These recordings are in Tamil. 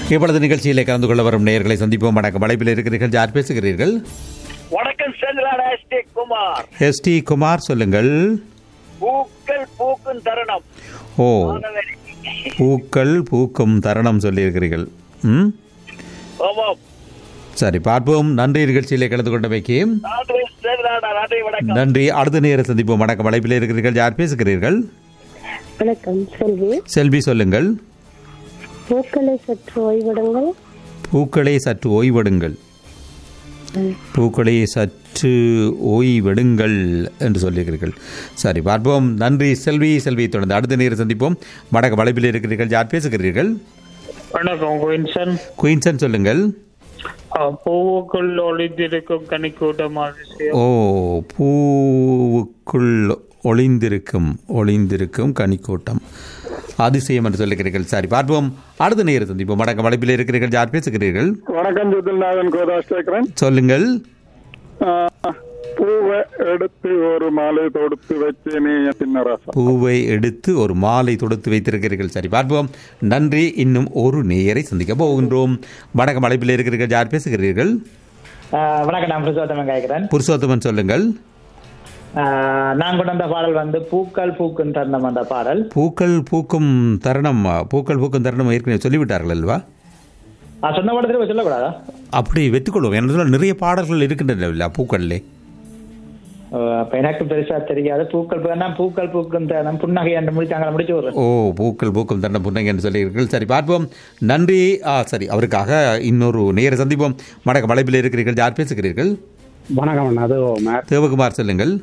இப்பொழுது நிகழ்ச்சியிலே கலந்து கொள்ள வரும் நேயர்களை சந்திப்போம் வணக்கம் அழைப்பில் இருக்கிறீர்கள் யார் பேசுகிறீர்கள் வணக்கம் செந்திலான S T Kumar S T Kumar சொல்லுங்கள் பூக்கள் பூக்கும் தருணம் ஓ மாணவரி. பூக்கள் பூக்கும் தருணம் சொல்லியிருக்கிறீர்கள் ம் ஆமாம் சரி பார்ப்போம் நன்றி நிகழ்ச்சியிலே கலந்து கொண்டமைக்கு நன்றி செந்திலான நன்றி வணக்கம் நன்றி அடுத்த நேரம் சந்திப்போம் வணக்கம் அழைப்பில் இருக்கிறீர்கள் யார் பேசுகிறீர்கள் வணக்கம் செல்வி செல்வி சொல்லுங்கள் பூக்களை சற்று ஓய்விடுங்கள் பூக்களை சற்று ஓய்வெடுங்கள் பூக்களை சற்று ஓய்வெடுங்கள் என்று சொல்லியிருக்கிறீர்கள் சரி பார்ப்போம் நன்றி செல்வி செல்வி தொடர்ந்து அடுத்த நேரம் சந்திப்போம் வடக்கு வளைப்பில் இருக்கிறீர்கள் யார் பேசுகிறீர்கள் வணக்கம் குயின்சன் குயின்சன் சொல்லுங்கள் பூவுக்குள் ஒளிந்திருக்கும் கனிக்கூட்டம் அதிசயம் ஓ பூவுக்குள் ஒளிந்திருக்கும் ஒளிந்திருக்கும் கனிக்கூட்டம் அதிசயம் என்று சொல்லுகிறீர்கள் சரி பார்ப்போம் அடுத்த நேரம் சந்திப்போம் வடக்கு வளைப்பில் இருக்கிறீர்கள் யார் பேசுகிறீர்கள் வணக்கம் ஜெதில்நாதன் கோதாஸ் கேட்கிறேன் சொல்லுங்கள் ஆஹ், பூவை எடுத்து ஒரு மாலை தொடுத்து வச்சேனே என் சின்ன ராசா பூவை எடுத்து ஒரு மாலை தொடுத்து வைத்திருக்கிறீர்கள் சரி பார்ப்போம் நன்றி இன்னும் ஒரு நேயரை சந்திக்க போகின்றோம் வணக்கம் அழைப்பில் இருக்கிறீர்கள் யார் பேசுகிறீர்கள் ஆஹ் வணக்கம் நான் புருஷோத்தமன் கேட்கிறேன் புருஷோத்தமன் சொல்லுங்கள் ஆஹ் நான் கொண்டு வந்த பாடல் வந்து பூக்கள் பூக்கும் தருணம் அந்த பாடல் பூக்கள் பூக்கும் தருணம் பூக்கள் பூக்கும் தருணம் ஏற்கனவே சொல்லிவிட்டார்கள் அல்வா நான் சொன்ன பாடத்தில் சொல்லக்கூடாதா அப்படி வெத்துக்கொள்வோம் என்ன நிறைய பாடல்கள் இருக்கின்றன இல்ல பூக்கள்லே ஆஹ் அப்ப எனக்கு பெருசா தெரியாது பூக்கள் பூனா பூக்கள் பூக்கும் தருணம் புன்னகை என்று முடிச்சாங்க முடிச்சு விடுறேன் ஓ பூக்கள் பூக்கும் தருணம் புன்னகை என்று சொல்லியிருக்கிறீர்கள் சரி பார்ப்போம் நன்றி ஆ சரி அவருக்காக இன்னொரு நேர சந்திப்போம் வணக்கம் அழைப்பில் இருக்கிறீர்கள் யார் பேசுகிறீர்கள் வணக்கம் அது மேத் தேவகுமார் சொல்லுங்கள்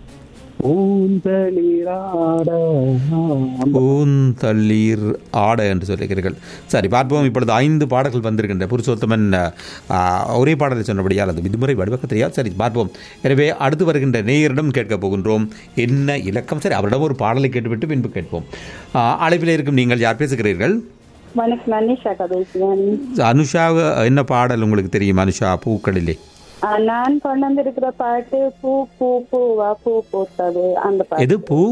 ஊந்தளிராட பூந்தள்ளீர் ஆட என்று சொல்லுகிறீர்கள் சரி பார்ப்போம் இப்பொழுது ஐந்து பாடல்கள் வந்திருக்கின்ற புருஷோத்தமன் ஆ, ஒரே பாடலை சொன்னபடியால் அது விடுமுறை வடிவக்க தெரியாது சரி பார்ப்போம் எனவே அடுத்து வருகின்ற நேயரிடம் கேட்கப் போகின்றோம் என்ன இலக்கம் சரி அவரிடம் ஒரு பாடலை கேட்டுவிட்டு பின்பு கேட்போம் ஆ, அழைப்பில் இருக்கும் நீங்கள் யார் பேசுகிறீர்கள் வணக்கம் அனிஷா கதைக்கிறேன் அனுஷா என்ன பாடல் உங்களுக்கு தெரியும் அனுஷா பூக்களிலே நான் கொண்டு வந்திருக்கிற பாட்டு பூ பூ பூவா பூ பூத்தது அந்த பாட்டு எது பூ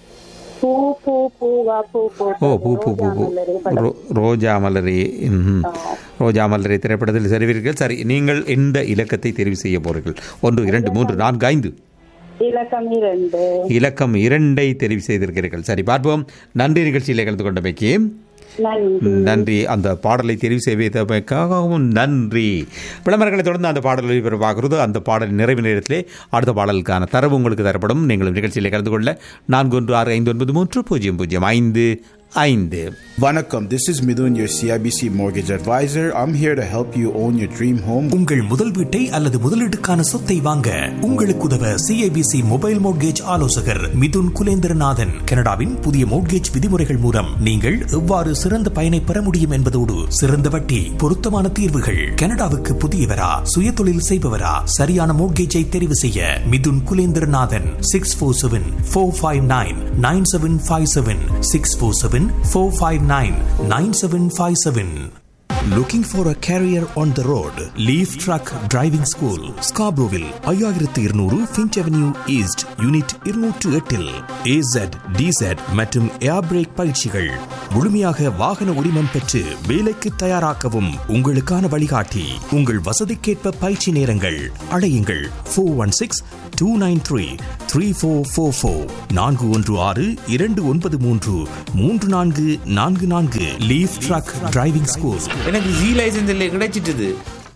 பூ பூ பூவா பூ ஓ பூத்தது பூ பூ பூ பூ ரோஜா மலரே படம். ரோ- ரோஜா மலரே ம்ஹும். ரோஜா மலரே திரைப்படத்தில் செறிவீர்கள் சரி நீங்கள் எந்த இலக்கத்தை தெரிவு செய்ய போறீர்கள் ஒன்று இரண்டு மூன்று நான்கு ஐந்து இலக்கம் இரண்டு இலக்கம் இரண்டை தெரிவு செய்திருக்கிறீர்கள் சரி பார்ப்போம் நன்றி நிகழ்ச்சியில் கலந்து கொண்டமைக்கு நன்றி நன்றி அந்த பாடலை தெரிவு செய்வதற்காகவும் நன்றி விளம்பரங்களை தொடர்ந்து அந்த பாடல் ஒளிபரப்பாகிறது அந்த பாடல் நிறைவு நேரத்திலே அடுத்த பாடலுக்கான தரவு உங்களுக்கு தரப்படும் நீங்களும் நிகழ்ச்சியில் கலந்து கொள்ள நான்கு ஒன்று ஆறு ஐந்து ஒன்பது மூன்று பூஜ்ஜியம் பூஜ்ஜியம் ஐந்து ஐந்து Vanakkam, this is Midun, your CIBC mortgage advisor. I'm here to help you own your dream home. உங்கள் முதல் வீட்டை அல்லது முதலீட்டுக்கான சொத்தை வாங்க உங்களுக்கு உதவ சிஐபிசி மொபைல் மோட்கேஜ் ஆலோசகர் மிதுன் குலேந்திரநாதன் கனடாவின் புதிய மோட்கேஜ் விதிமுறைகள் மூலம் நீங்கள் எவ்வாறு சிறந்த பயனை பெற முடியும் என்பதோடு சிறந்த வட்டி பொருத்தமான தீர்வுகள் கனடாவுக்கு புதியவரா சுய தொழில் செய்பவரா சரியான மோட்கேஜை தெரிவு செய்ய Mithun Kulendranathan six four seven four five nine nine seven five seven six four seven four five nine nine seven five seven Looking for a career on the road? Leaf Truck Driving School, Scarboroughville, ஐயாயிரத்து இருநூறு ஃபின்ச் அவென்யூ ஈஸ்ட் யூனிட் இருநூற்று எட்டில் ஏசட் டிசட் மற்றும் ஏர் பிரேக் பயிற்சிகள் முழுமையாக வாகன உரிமம் பெற்று வேலைக்கு தயாராக்கவும் உங்களுக்கான வழிகாட்டி உங்கள் வசதிக்கேற்ப பயிற்சி நேரங்கள் அழையுங்கள் four one six two nine three three four four four நான்கு ஒன்று ஆறு இரண்டு ஒன்பது மூன்று மூன்று நான்கு நான்கு நான்கு லீஃப் ட்ரக் டிரைவிங் ஸ்கூல் எனக்கு ஜி லைசன்ஸ் இல்லை கிடைச்சிட்டுது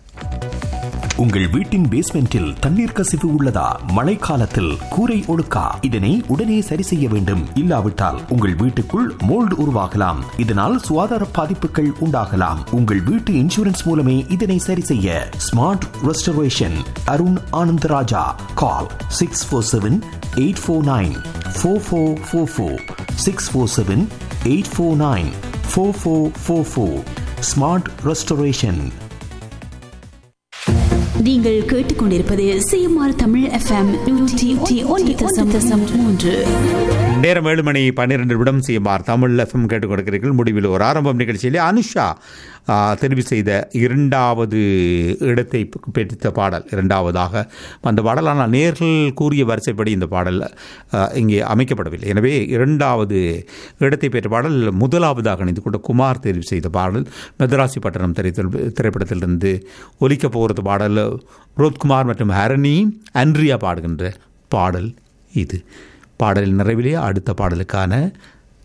உங்கள் வீட்டின் பேஸ்மெண்டில் தண்ணீர் கசிவு உள்ளதா மழைக்காலத்தில் கூரை ஒழுக்கா இதனை உடனே சரி செய்ய வேண்டும் இல்லாவிட்டால் உங்கள் வீட்டுக்குள் மோல்டு உருவாகலாம் இதனால் சுகாதார பாதிப்புகள் உண்டாகலாம் உங்கள் வீட்டு இன்சூரன்ஸ் மூலமே இதனை சரி செய்ய smart restoration Arun Anandaraja call six four seven eight four nine four four four four six four seven eight four nine four four four four smart restoration நீங்கள் கேட்டுக்கொண்டிருப்பது சிஎம்ஆர் தமிழ் எஃப்எம் நூற்றி ஒன்று தசம் மூன்று நேரம் ஏழு மணி பன்னிரெண்டு நிமிடம் சிஎம்ஆர் தமிழ் எஃப்எம் கேட்டுக் கொடுக்கிறீர்கள் முடிவில் ஒரு ஆரம்பம் நிகழ்ச்சியிலே அனுஷா ஆ, தெரிவு செய்த இரண்டாவது இடத்தை பெற்ற பாடல் இரண்டாவதாக அந்த பாடல் ஆனால் நேர்கள் கூறிய வரிசைப்படி இந்த பாடல் ஆ, இங்கே அமைக்கப்படவில்லை எனவே இரண்டாவது இடத்தை பெற்ற பாடல் முதலாவதாக இணைந்து கொண்ட குமார் தெரிவு செய்த பாடல் மெதராசி பட்டணம் திரைத்தில் திரைப்படத்திலிருந்து ஒலிக்க போகிறது பாடல் ரோத்குமார் மற்றும் ஹரணி அன்ரியா பாடுகின்ற பாடல் இது பாடலின் நிறைவிலே அடுத்த பாடலுக்கான